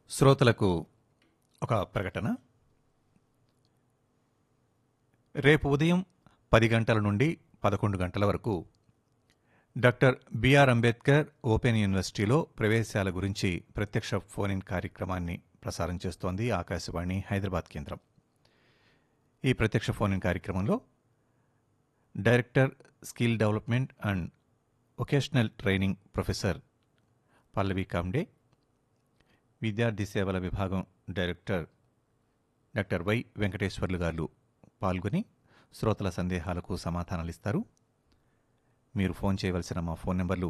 శ్రోతలకు ఒక ప్రకటన రేపు ఉదయం పది గంటల నుండి పదకొండు గంటల వరకు డాక్టర్ బిఆర్ అంబేద్కర్ ఓపెన్ యూనివర్సిటీలో ప్రవేశాల గురించి ప్రత్యక్ష ఫోన్ ఇన్ కార్యక్రమాన్ని ప్రసారం చేస్తోంది ఆకాశవాణి హైదరాబాద్ కేంద్రం ఈ ప్రత్యక్ష ఫోన్ ఇన్ కార్యక్రమంలో director skill development and vocational training professor Pallavi Kamde విద్యార్థి సేవల విభాగం డైరెక్టర్ డాక్టర్ వై వెంకటేశ్వర్లు గారు పాల్గొని శ్రోతల సందేహాలకు సమాధానాలు ఇస్తారు మీరు ఫోన్ చేయవలసిన మా ఫోన్ నెంబర్లు